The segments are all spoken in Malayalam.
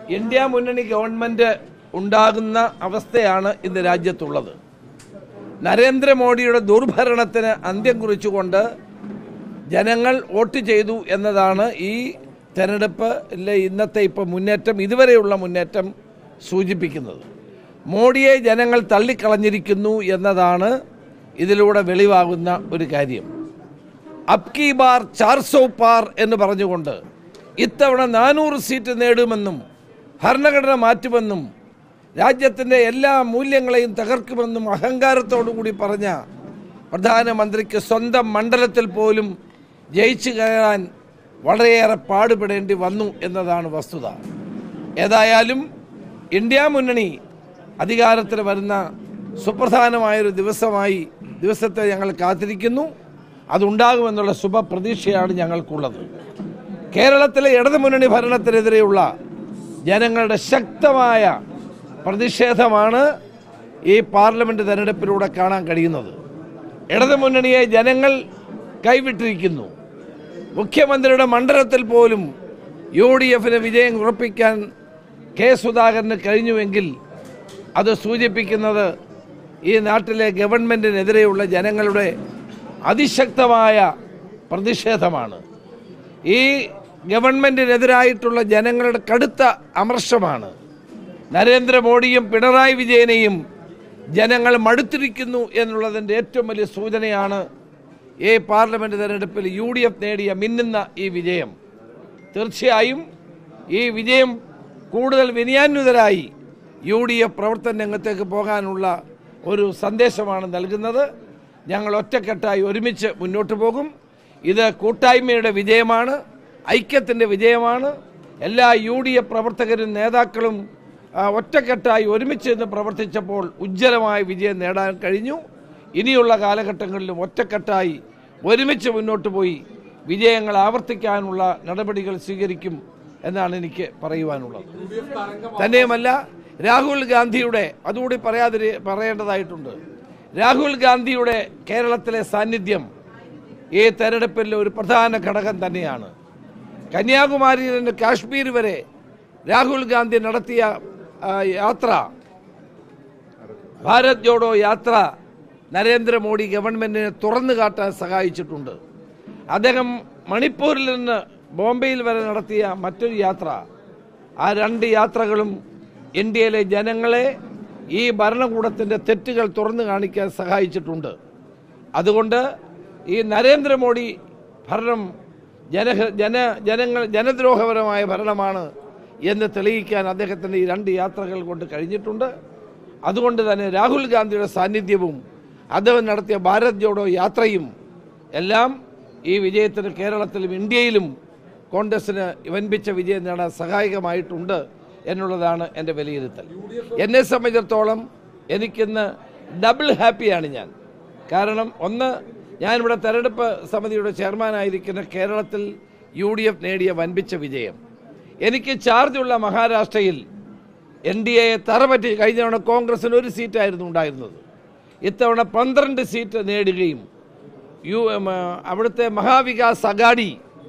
ഇന്ത്യ മുന്നണി ഗവൺമെന്റ് ഉണ്ടാകുന്ന അവസ്ഥയാണ് ഇന്ന് രാജ്യത്തുള്ളത് നരേന്ദ്രമോദിയുടെ ദുർഭരണത്തിന് അന്ത്യം കുറിച്ചുകൊണ്ട് ജനങ്ങൾ വോട്ട് ചെയ്തു എന്നതാണ് ഈ തെരഞ്ഞെടുപ്പിലെ ഇന്നത്തെ ഇപ്പോൾ മുന്നേറ്റം ഇതുവരെയുള്ള മുന്നേറ്റം സൂചിപ്പിക്കുന്നത് മോഡിയെ ജനങ്ങൾ തള്ളിക്കളഞ്ഞിരിക്കുന്നു എന്നതാണ് ഇതിലൂടെ വെളിവാകുന്ന ഒരു കാര്യം അബ്കി ബാർ ചാർസോ പാർ എന്ന് പറഞ്ഞുകൊണ്ട് ഇത്തവണ നാനൂറ് സീറ്റ് നേടുമെന്നും ഭരണഘടന മാറ്റുമെന്നും രാജ്യത്തിൻ്റെ എല്ലാ മൂല്യങ്ങളെയും തകർക്കുമെന്നും അഹങ്കാരത്തോടു കൂടി പറഞ്ഞ പ്രധാനമന്ത്രിക്ക് സ്വന്തം മണ്ഡലത്തിൽ പോലും ജയിച്ചു കയറാൻ വളരെയേറെ പാടുപെടേണ്ടി വന്നു എന്നതാണ് വസ്തുത ഏതായാലും ഇന്ത്യ മുന്നണി അധികാരത്തിൽ വരുന്ന സുപ്രധാനമായൊരു ദിവസമായി ദിവസത്തെ ഞങ്ങൾ കാത്തിരിക്കുന്നു അതുണ്ടാകുമെന്നുള്ള ശുഭപ്രതീക്ഷയാണ് ഞങ്ങൾക്കുള്ളത് കേരളത്തിലെ ഇടതുമുന്നണി ഭരണത്തിനെതിരെയുള്ള ജനങ്ങളുടെ ശക്തമായ പ്രതിഷേധമാണ് ഈ പാർലമെന്റ് തെരഞ്ഞെടുപ്പിലൂടെ കാണാൻ കഴിയുന്നത് ഇടതുമുന്നണിയെ ജനങ്ങൾ കൈവിട്ടിരിക്കുന്നു മുഖ്യമന്ത്രിയുടെ മണ്ഡലത്തിൽ പോലും യു ഡി എഫിന് വിജയം ഉറപ്പിക്കാൻ കെ സുധാകരന് കഴിഞ്ഞുവെങ്കിൽ അത് സൂചിപ്പിക്കുന്നത് ഈ നാട്ടിലെ ഗവൺമെൻറ്റിനെതിരെയുള്ള ജനങ്ങളുടെ അതിശക്തമായ പ്രതിഷേധമാണ് ഈ ഗവൺമെൻറ്റിനെതിരായിട്ടുള്ള ജനങ്ങളുടെ കടുത്ത അമർഷമാണ് നരേന്ദ്രമോദിയും പിണറായി വിജയനെയും ജനങ്ങൾ മടുത്തിരിക്കുന്നു എന്നുള്ളതിൻ്റെ ഏറ്റവും വലിയ സൂചനയാണ് ഈ പാർലമെൻറ്റ് തെരഞ്ഞെടുപ്പിൽ യു ഡി എഫ് നേടിയ മിന്നുന്ന ഈ വിജയം തീർച്ചയായും ഈ വിജയം കൂടുതൽ വിനയാന്വിതരായി യു ഡി എഫ് പ്രവർത്തന രംഗത്തേക്ക് പോകാനുള്ള ഒരു സന്ദേശമാണ് നൽകുന്നത് ഞങ്ങൾ ഒറ്റക്കെട്ടായി ഒരുമിച്ച് മുന്നോട്ട് പോകും ഇത് കൂട്ടായ്മയുടെ വിജയമാണ് ഐക്യത്തിൻ്റെ വിജയമാണ് എല്ലാ യു ഡി എഫ് പ്രവർത്തകരും നേതാക്കളും ആ, ഒറ്റക്കെട്ടായി ഒരുമിച്ച് നിന്ന് പ്രവർത്തിച്ചപ്പോൾ ഉജ്ജ്വലമായ വിജയം നേടാൻ കഴിഞ്ഞു ഇനിയുള്ള കാലഘട്ടങ്ങളിലും ഒറ്റക്കെട്ടായി ഒരുമിച്ച് മുന്നോട്ട് പോയി വിജയങ്ങൾ ആവർത്തിക്കാനുള്ള നടപടികൾ സ്വീകരിക്കും എന്നാണ് എനിക്ക് പറയുവാനുള്ളത് തന്നെയുമല്ല രാഹുൽ ഗാന്ധിയുടെ അതുകൂടി പറയാതിരി പറയേണ്ടതായിട്ടുണ്ട് രാഹുൽ ഗാന്ധിയുടെ കേരളത്തിലെ സാന്നിധ്യം ഈ തെരഞ്ഞെടുപ്പിൽ ഒരു പ്രധാന ഘടകം തന്നെയാണ് കന്യാകുമാരിയിൽ നിന്ന് കാശ്മീർ വരെ രാഹുൽ ഗാന്ധി നടത്തിയ ആ, യാത്ര ഭാരത് ജോഡോ യാത്ര നരേന്ദ്രമോദി ഗവൺമെന്റിനെ തുറന്നു കാട്ടാൻ സഹായിച്ചിട്ടുണ്ട് അദ്ദേഹം മണിപ്പൂരിൽ നിന്ന് ബോംബെയിൽ വരെ നടത്തിയ മറ്റൊരു യാത്ര ആ രണ്ട് യാത്രകളും ഇന്ത്യയിലെ ജനങ്ങളെ ഈ ഭരണകൂടത്തിൻ്റെ തെറ്റുകൾ തുറന്നു കാണിക്കാൻ സഹായിച്ചിട്ടുണ്ട് അതുകൊണ്ട് ഈ നരേന്ദ്രമോദി ഭരണം ജന ജന ജനങ്ങൾ ജനദ്രോഹപരമായ ഭരണമാണ് എന്ന് തെളിയിക്കാൻ അദ്ദേഹത്തിൻ്റെ ഈ രണ്ട് യാത്രകൾ കൊണ്ട് കഴിഞ്ഞിട്ടുണ്ട് അതുകൊണ്ട് തന്നെ രാഹുൽ ഗാന്ധിയുടെ സാന്നിധ്യവും അദ്ദേഹം നടത്തിയ ഭാരത് ജോഡോ യാത്രയും എല്ലാം ഈ വിജയത്തിന് കേരളത്തിലും ഇന്ത്യയിലും കോൺഗ്രസിന് വൻപിച്ച വിജയം നേടാൻ സഹായകമായിട്ടുണ്ട് എന്നുള്ളതാണ് എൻ്റെ വിലയിരുത്തൽ എന്നെ സംബന്ധിച്ചിടത്തോളം എനിക്കിന്ന് ഡബിൾ ഹാപ്പിയാണ് ഞാൻ കാരണം ഒന്ന് ഞാനിവിടെ തെരഞ്ഞെടുപ്പ് സമിതിയുടെ ചെയർമാനായിരിക്കുന്ന കേരളത്തിൽ യു ഡി എഫ് നേടിയ വൻപിച്ച വിജയം എനിക്ക് ചാർജുള്ള മഹാരാഷ്ട്രയിൽ എൻ ഡി എയെ തറപറ്റി കഴിഞ്ഞ തവണ കോൺഗ്രസിന് ഒരു സീറ്റായിരുന്നു ഉണ്ടായിരുന്നത് ഇത്തവണ പന്ത്രണ്ട് സീറ്റ് നേടുകയും യു എം, ആ, അവിടുത്തെ മഹാവികാസ് അഗാഡി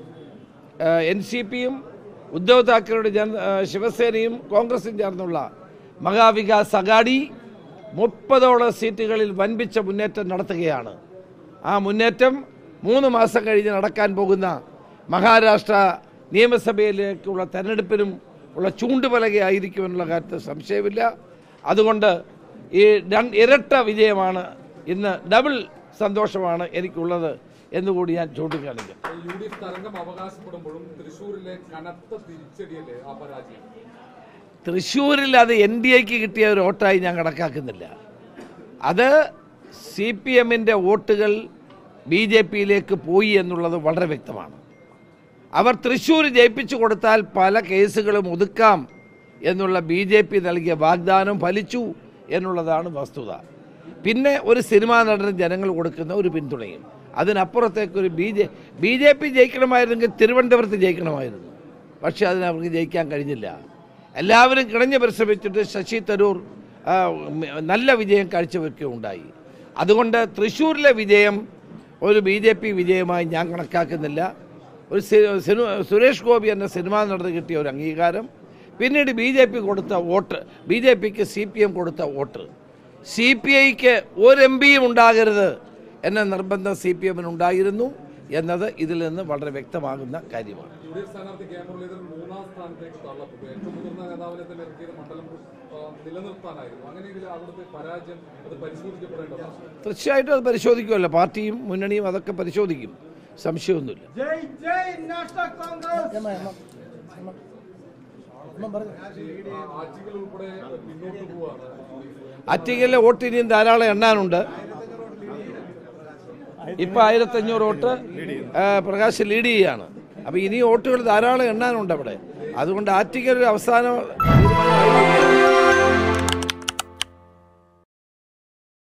എൻ സി പിയും ഉദ്ധവ് താക്കറെയുടെ ജന ആ, ശിവസേനയും കോൺഗ്രസും ചേർന്നുള്ള മഹാവികാസ് അഗാഡി മുപ്പതോളം സീറ്റുകളിൽ വൻപിച്ച മുന്നേറ്റം നടത്തുകയാണ് ആ മുന്നേറ്റം മൂന്ന് മാസം കഴിഞ്ഞ് നടക്കാൻ പോകുന്ന മഹാരാഷ്ട്ര നിയമസഭയിലേക്കുള്ള തെരഞ്ഞെടുപ്പിനും ഉള്ള ചൂണ്ടുപലകയായിരിക്കുമെന്നുള്ള കാര്യത്തിൽ സംശയമില്ല അതുകൊണ്ട് ഈ രണ്ട് ഇരട്ട വിജയമാണ് ഇന്ന് ഡബിൾ സന്തോഷമാണ് എനിക്കുള്ളത് എന്നുകൂടി ഞാൻ ചൂണ്ടിക്കാണിക്കും യു ഡി എഫ് തരംഗം അവകാശപ്പെടുമ്പോഴും തൃശൂരിലെ കനത്ത തിരിച്ചടിയല്ലേ ആ പരാജയം തൃശ്ശൂരിൽ അത് എൻ ഡി എക്ക് കിട്ടിയ ഒരു വോട്ടായി ഞാൻ കണക്കാക്കുന്നില്ല അത് സി പി എമ്മിൻ്റെ വോട്ടുകൾ ബി ജെ പിയിലേക്ക് പോയി എന്നുള്ളത് വളരെ വ്യക്തമാണ് അവർ തൃശ്ശൂർ ജയിപ്പിച്ചു കൊടുത്താൽ പല കേസുകളും ഒതുക്കാം എന്നുള്ള ബി ജെ പി നൽകിയ വാഗ്ദാനം ഫലിച്ചു എന്നുള്ളതാണ് വസ്തുത പിന്നെ ഒരു സിനിമാ നടന് ജനങ്ങൾ കൊടുക്കുന്ന ഒരു പിന്തുണയും അതിനപ്പുറത്തേക്ക് ഒരു B J B J P ജയിക്കണമായിരുന്നെങ്കിൽ തിരുവനന്തപുരത്ത് ജയിക്കണമായിരുന്നു പക്ഷേ അതിന് അവർക്ക് ജയിക്കാൻ കഴിഞ്ഞില്ല എല്ലാവരും കിണഞ്ഞ് പരിശ്രമിച്ചിട്ട് ശശി തരൂർ ആ, ഉം, നല്ല വിജയം കാഴ്ചവെക്കുകയുണ്ടായി അതുകൊണ്ട് തൃശ്ശൂരിലെ വിജയം ഒരു ബി ജെ പി വിജയമായി ഞാൻ കണക്കാക്കുന്നില്ല ഒരു സി- സിനു- സുരേഷ് ഗോപി എന്ന സിനിമാ നടന് കിട്ടിയ ഒരു അംഗീകാരം പിന്നീട് ബി ജെ പി കൊടുത്ത വോട്ട് ബി ജെ പിക്ക് സി പി എം കൊടുത്ത വോട്ട് സി പി ഐക്ക് ഒരു എം പിയും ഉണ്ടാകരുത് എന്ന നിർബന്ധം സി പി എമ്മിന് ഉണ്ടായിരുന്നു എന്നത് ഇതിൽ നിന്ന് വളരെ വ്യക്തമാകുന്ന കാര്യമാണ് യു ഡി എഫ് സ്ഥാനാർത്ഥി കെ മുരളീധരൻ മൂന്നാം സ്ഥാനത്തേക്ക് തള്ളപ്പെട്ടു ഏറ്റവും മുതിർന്ന നേതാവിനെ തന്നെ ഇറക്കിയത് മണ്ഡലം ആ, നിലനിർത്താനായിരുന്നു അങ്ങനെയെങ്കിൽ അവിടുത്തെ പരാജയം അത് പരിശോധിക്കപ്പെടേണ്ടതാണ് തീർച്ചയായിട്ടും അത് പരിശോധിക്കുമല്ലോ പാർട്ടിയും മുന്നണിയും അതൊക്കെ പരിശോധിക്കും സംശയമൊന്നുമില്ല ജയ് ജയ് നാഷണൽ കോൺഗ്രസ് ഈ ആറ്റികൾ ഉൾപ്പെടെ പിന്നോട്ട് പോവാണ് അറ്റിങ്ങലിലെ വോട്ട് ഇനിയും ധാരാളം എണ്ണാനുണ്ട് ഇപ്പൊ ആയിരത്തി അഞ്ഞൂറ് വോട്ട് ആ, പ്രകാശ് ലീഡ് ചെയ്യാണ് അപ്പൊ ഇനി വോട്ടുകൾ ധാരാളം എണ്ണാനുണ്ട് അവിടെ അതുകൊണ്ട് ആറ്റിങ്ങൽ ഒരു അവസാന തീരുമാനമായി